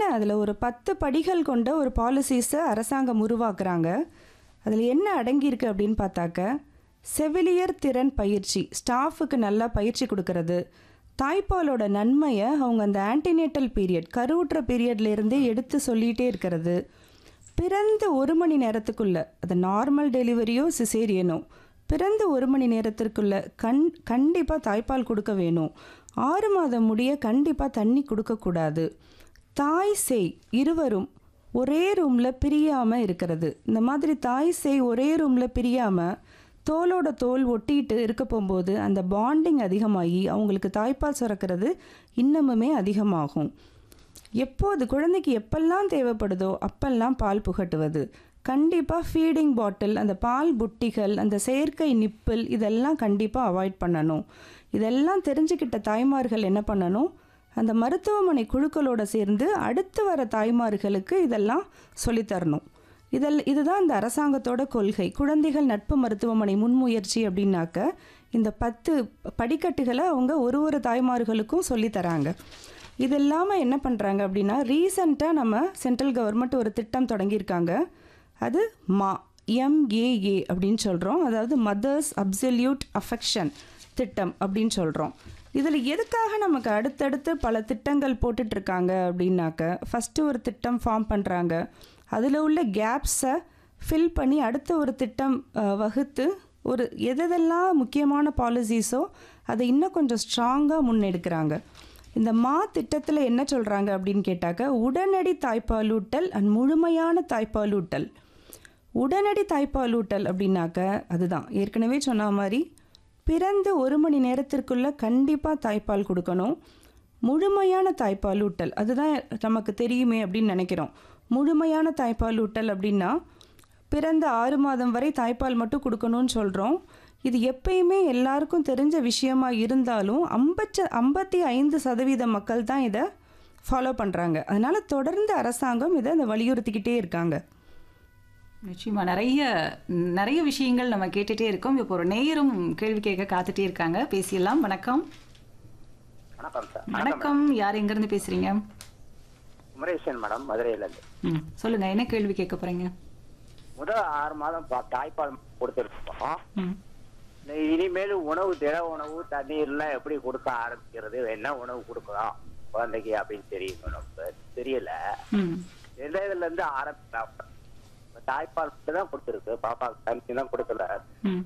அதில் ஒரு பத்து படிகள் கொண்ட ஒரு பாலிசிஸை அரசாங்கம் உருவாக்குறாங்க அதில் என்ன அடங்கியிருக்கு அப்படின்னு பார்த்தாக்க செவிலியர் திறன் பயிற்சி ஸ்டாஃபுக்கு நல்லா பயிற்சி கொடுக்கறது தாய்ப்பாலோட நன்மையை அவங்க அந்த ஆன்டினேட்டல் பீரியட் கருவுற்ற பீரியட்லேருந்தே எடுத்து சொல்லிகிட்டே இருக்கிறது பிறந்த ஒரு மணி நேரத்துக்குள்ள அது நார்மல் டெலிவரியோ சிசேரியனோ பிறந்த ஒரு மணி நேரத்திற்குள்ள கண் கண்டிப்பாக தாய்ப்பால் கொடுக்க வேணும் ஆறு மாதம் முடிய கண்டிப்பாக தண்ணி கொடுக்கக்கூடாது தாய் சேய் இருவரும் ஒரே ரூமில் பிரியாமல் இருக்கிறது இந்த மாதிரி தாய் சேய் ஒரே ரூமில் பிரியாமல் தோலோட தோல் ஒட்டிட்டு இருக்க போகும்போது அந்த பாண்டிங் அதிகமாகி அவங்களுக்கு தாய்ப்பால் சுரக்கிறது இன்னமுமே அதிகமாகும் எப்போது குழந்தைக்கு எப்பெல்லாம் தேவைப்படுதோ அப்பெல்லாம் பால் புகட்டுவது கண்டிப்பாக ஃபீடிங் பாட்டில் அந்த பால் புட்டிகள் அந்த செயற்கை நிப்பிள் இதெல்லாம் கண்டிப்பாக அவாய்ட் பண்ணணும் இதெல்லாம் தெரிஞ்சுக்கிட்ட தாய்மார்கள் என்ன பண்ணணும் அந்த மருத்துவமனை குழுக்களோட சேர்ந்து அடுத்து வர தாய்மார்களுக்கு இதெல்லாம் சொல்லித்தரணும் இதில் இதுதான் இந்த அரசாங்கத்தோட கொள்கை குழந்தைகள் நட்பு மருத்துவமனை முன்முயற்சி அப்படின்னாக்க இந்த பத்து படிக்கட்டுகளை அவங்க ஒரு ஒரு தாய்மார்களுக்கும் சொல்லித்தராங்க இது இல்லாமல் என்ன பண்ணுறாங்க அப்படின்னா ரீசண்டாக நம்ம சென்ட்ரல் கவர்மெண்ட் ஒரு திட்டம் தொடங்கியிருக்காங்க அது மா எம்ஏஏ அப்படின்னு சொல்கிறோம் அதாவது மதர்ஸ் அப்சல்யூட் அஃபெக்ஷன் திட்டம் அப்படின்னு சொல்கிறோம் இதில் எதுக்காக நமக்கு அடுத்தடுத்து பல திட்டங்கள் போட்டுட்ருக்காங்க அப்படின்னாக்க ஃபஸ்ட்டு ஒரு திட்டம் ஃபார்ம் பண்ணுறாங்க அதில் உள்ள கேப்ஸை ஃபில் பண்ணி அடுத்த ஒரு திட்டம் அஹ், வகுத்து ஒரு எதெல்லாம் முக்கியமான பாலிசிஸோ அதை இன்னும் கொஞ்சம் ஸ்ட்ராங்காக முன்னெடுக்கிறாங்க இந்த மா திட்டத்தில் என்ன சொல்கிறாங்க அப்படின்னு கேட்டாக்க உடனடி தாய்ப்பாலூட்டல் அண்ட் முழுமையான தாய்ப்பாலூட்டல் உடனடி தாய்ப்பாலூட்டல் அப்படின்னாக்க அதுதான் ஏற்கனவே சொன்ன மாதிரி பிறந்து ஒரு மணி நேரத்திற்குள்ள கண்டிப்பாக தாய்ப்பால் கொடுக்கணும் முழுமையான தாய்ப்பாலூட்டல் அதுதான் நமக்கு தெரியுமே அப்படின்னு நினைக்கிறோம் முழுமையான தாய்ப்பாலூட்டல் அப்படின்னா பிறந்த ஆறு மாதம் வரை தாய்ப்பால் மட்டும் கொடுக்கணும்னு சொல்கிறோம் இது எப்பயுமே எல்லாருக்கும் தெரிஞ்ச விஷயமா இருந்தாலும் ஐம்பச்ச ஐம்பத்தி ஐந்து சதவீத மக்கள் தான் இதை ஃபாலோ பண்ணுறாங்க அதனால் தொடர்ந்து அரசாங்கம் இதை இந்த வலியுறுத்திக்கிட்டே இருக்காங்க நிச்சயமா நிறைய நிறைய விஷயங்கள் நம்ம கேட்டுட்டே இருக்கோம் இப்போ ஒரு நேயரும் கேள்வி கேட்க காத்துட்டே இருக்காங்க பேசிடலாம் வணக்கம் வணக்கம் சார் வணக்கம் யார் எங்க இருந்து பேசுறீங்க குமரேசன் மேடம் மதுரையில இருந்து ம் சொல்லுங்க என்ன கேள்வி கேட்க போறீங்க முதல் ஆறு மாதம் பா- தாய்ப்பால் கொடுத்துருக்கோம் ம் இனிமேல் உணவு திட உணவு தண்ணீர்லாம் எப்படி கொடுக்க ஆரம்பிக்கிறது என்ன உணவு கொடுக்கலாம் குழந்தைக்கு அப்படின்னு தெரியும் நமக்கு தெரியல ம் எந்த இதுல இருந்து ஆரம்பிக்கலாம் இப்ப தாய்ப்பால் மட்டும் தான் கொடுத்துருக்கு பாப்பாவுக்கு தண்ணி தான் கொடுக்கல ம்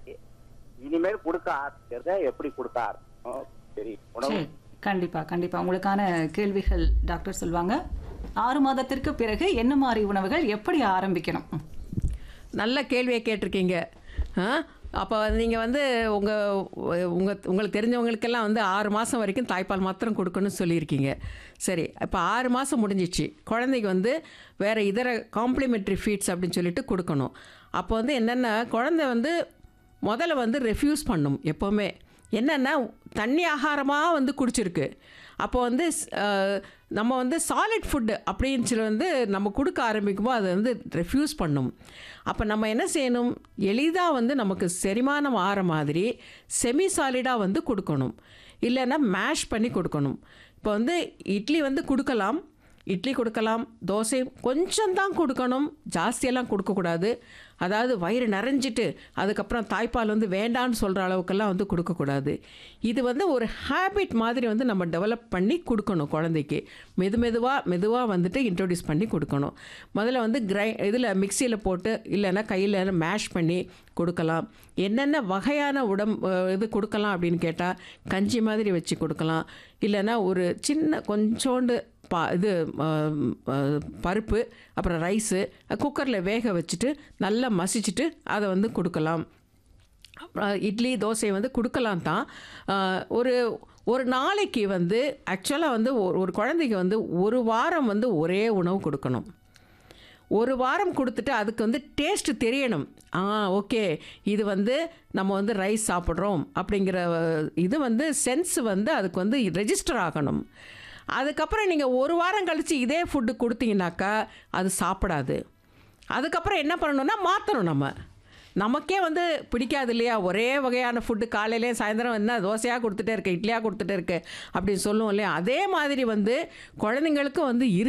இனிமேல் கொடுக்க ஆரம்பிக்கிறத எப்படி கொடுக்க ஆரம்பிக்கணும் தெரியும் உணவு சரி கண்டிப்பா கண்டிப்பா உங்களுக்கான கேள்விகள் டாக்டர் சொல்லுவாங்க ஆறு மாதத்திற்கு பிறகு என்ன மாதிரி உணவுகள் எப்படி ஆரம்பிக்கணும் ம். நல்ல கேள்வியை கேட்டிருக்கீங்க ஆ அப்போ நீங்கள் வந்து உங்கள் உங்கள் உங்களுக்கு தெரிஞ்சவங்களுக்கெல்லாம் வந்து ஆறு மாதம் வரைக்கும் தாய்ப்பால் மாத்திரம் கொடுக்கணும்னு சொல்லியிருக்கீங்க சரி இப்போ ஆறு மாதம் முடிஞ்சிச்சு குழந்தைக்கு வந்து வேறு இதர காம்ப்ளிமெண்ட்ரி ஃபீட்ஸ் அப்படின்னு சொல்லிட்டு கொடுக்கணும் அப்போ வந்து என்னென்ன குழந்தை வந்து முதல்ல வந்து ரெஃப்யூஸ் பண்ணும் எப்போவுமே என்னென்னா தண்ணி ஆகாரமாக வந்து குடிச்சிருக்கு அப்போ வந்து ஸ்- அஹ், நம்ம வந்து சாலிட் ஃபுட்டு அப்படின்னு சொல்லி வந்து நம்ம கொடுக்க ஆரம்பிக்கும்போது அதை வந்து ரெஃப்யூஸ் பண்ணும் அப்போ நம்ம என்ன செய்யணும் எளிதாக வந்து நமக்கு செரிமானம் ஆகிற மாதிரி செமி சாலிடாக வந்து கொடுக்கணும் இல்லைன்னா மேஷ் பண்ணி கொடுக்கணும் இப்போ வந்து இட்லி வந்து கொடுக்கலாம் இட்லி கொடுக்கலாம் தோசை கொஞ்சம் தான் கொடுக்கணும் ஜாஸ்தியெல்லாம் கொடுக்கக்கூடாது அதாவது வயிறு நிறைஞ்சிட்டு அதுக்கப்புறம் தாய்ப்பால் வந்து வேண்டான்னு சொல்கிற அளவுக்கெல்லாம் வந்து கொடுக்கக்கூடாது இது வந்து ஒரு ஹேபிட் மாதிரி வந்து நம்ம டெவலப் பண்ணி கொடுக்கணும் குழந்தைக்கு மெது மெதுவாக மெதுவாக வந்துட்டு இன்ட்ரோடியூஸ் பண்ணி கொடுக்கணும் முதல்ல வந்து கிரை இதில் மிக்சியில் போட்டு இல்லைன்னா கையில் மேஷ் பண்ணி கொடுக்கலாம் என்னென்ன வகையான உடம் அஹ் இது கொடுக்கலாம் அப்படின்னு கேட்டால் கஞ்சி மாதிரி வச்சு கொடுக்கலாம் இல்லைன்னா ஒரு சின்ன கொஞ்சோண்டு பா இது ஆம், ஆ, பருப்பு அப்புறம் ரைஸு குக்கரில் வேக வச்சுட்டு நல்லா மசிச்சுட்டு அதை வந்து கொடுக்கலாம் அப்புறம் இட்லி தோசை வந்து கொடுக்கலாம் தான் ஆ, ஒரு ஒரு நாளைக்கு வந்து ஆக்சுவலாக வந்து ஒரு ஒரு குழந்தைக்கு வந்து ஒரு வாரம் வந்து ஒரே உணவு கொடுக்கணும் ஒரு வாரம் கொடுத்துட்டு அதுக்கு வந்து டேஸ்ட்டு தெரியணும் ஆ ஓகே இது வந்து நம்ம வந்து ரைஸ் சாப்பிட்றோம் அப்படிங்கிற அஹ், இது வந்து சென்ஸ் வந்து அதுக்கு வந்து ரெஜிஸ்டர் ஆகணும் அதுக்கப்புறம் நீங்கள் ஒரு வாரம் கழித்து இதே ஃபுட்டு கொடுத்தீங்கன்னாக்கா அது சாப்பிடாது அதுக்கப்புறம் என்ன பண்ணணும்னா மாற்றணும் நம்ம நமக்கே வந்து பிடிக்காது இல்லையா ஒரே வகையான ஃபுட்டு காலையிலே சாயந்தரம் என்ன தோசையாக கொடுத்துட்டே இருக்கு இட்லியாக கொடுத்துட்டே இருக்கு அப்படின்னு சொல்லுவோம் இல்லையா அதே மாதிரி வந்து குழந்தைங்களுக்கும் வந்து இருக்கு